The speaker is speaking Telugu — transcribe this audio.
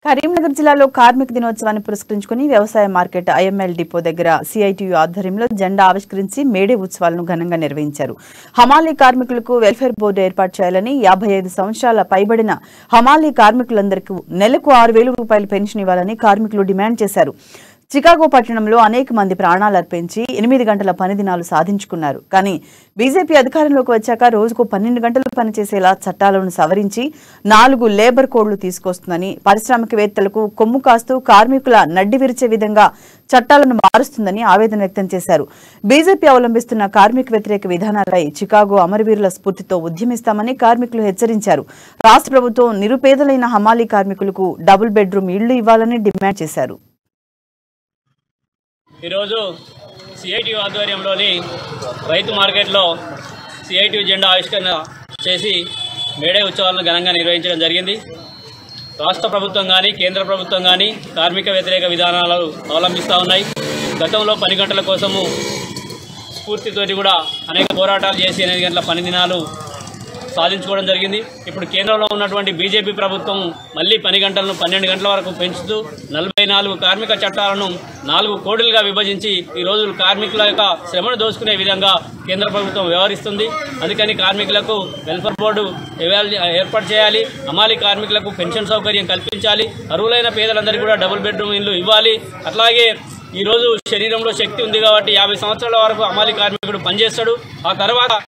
కరీంనగర్ జిల్లాలో కార్మిక దినోత్సవాన్ని పురస్కరించుకుని వ్యవసాయ మార్కెట్ ఐఎంఎల్ డిపో దగ్గర సిఐటియు ఆధ్వర్యంలో జెండా ఆవిష్కరించి మేడే ఉత్సవాలను ఘనంగా నిర్వహించారు హమాలీ కార్మికులకు వెల్ఫేర్ బోర్డు ఏర్పాటు చేయాలని యాభై ఐదు సంవత్సరాల పైబడిన హమాలీ కార్మికులందరికీ నెలకు ఆరు వేల రూపాయల పెన్షన్ ఇవ్వాలని కార్మికులు డిమాండ్ చేశారు చికాగో పట్టణంలో అనేక మంది ప్రాణాలు అర్పించి ఎనిమిది గంటల పని దినాలు సాధించుకున్నారు కానీ బీజేపీ అధికారంలోకి వచ్చాక రోజుకు పన్నెండు గంటలు పనిచేసేలా చట్టాలను సవరించి నాలుగు లేబర్ కోడ్లు తీసుకొస్తుందని పారిశ్రామికవేత్తలకు కొమ్ము కాస్తూ కార్మికుల నడ్డి విరిచే విధంగా చట్టాలను మారుస్తుందని ఆవేదన వ్యక్తం చేశారు బీజేపీ అవలంబిస్తున్న కార్మిక వ్యతిరేక విధానాలపై చికాగో అమరవీరుల స్ఫూర్తితో ఉద్యమిస్తామని కార్మికులు హెచ్చరించారు రాష్ట్ర ప్రభుత్వం నిరుపేదలైన హమాలీ కార్మికులకు డబుల్ బెడ్రూమ్ ఇళ్లు ఇవ్వాలని డిమాండ్ చేశారు ఈరోజు సిఐటి ఆధ్వర్యంలోని రైతు మార్కెట్లో సిఐటి జెండా ఆవిష్కరణ చేసి మేడే ఉత్సవాలను ఘనంగా నిర్వహించడం జరిగింది రాష్ట్ర ప్రభుత్వం కానీ కేంద్ర ప్రభుత్వం కానీ కార్మిక వ్యతిరేక విధానాలు అవలంబిస్తూ ఉన్నాయి గతంలో పని గంటల కోసము స్ఫూర్తితోటి కూడా అనేక పోరాటాలు చేసి ఎనిమిది గంటల పని దినాలు సాధించుకోవడం జరిగింది ఇప్పుడు కేంద్రంలో ఉన్నటువంటి బీజేపీ ప్రభుత్వం మళ్ళీ పని గంటలను పన్నెండు గంటల వరకు పెంచుతూ నలభై నాలుగు కార్మిక చట్టాలను నాలుగు కోడులుగా విభజించి ఈ రోజు కార్మికుల యొక్క శ్రమను దోచుకునే విధంగా కేంద్ర ప్రభుత్వం వ్యవహరిస్తుంది అందుకని కార్మికులకు వెల్ఫేర్ బోర్డు ఎవాల్- ఏర్పాటు చేయాలి అమాలి కార్మికులకు పెన్షన్ సౌకర్యం కల్పించాలి అర్హులైన పేదలందరికీ కూడా డబుల్ బెడ్రూమ్ ఇల్లు ఇవ్వాలి అట్లాగే ఈ రోజు శరీరంలో శక్తి ఉంది కాబట్టి యాభై సంవత్సరాల వరకు అమాలి కార్మికుడు పనిచేస్తాడు ఆ తర్వాత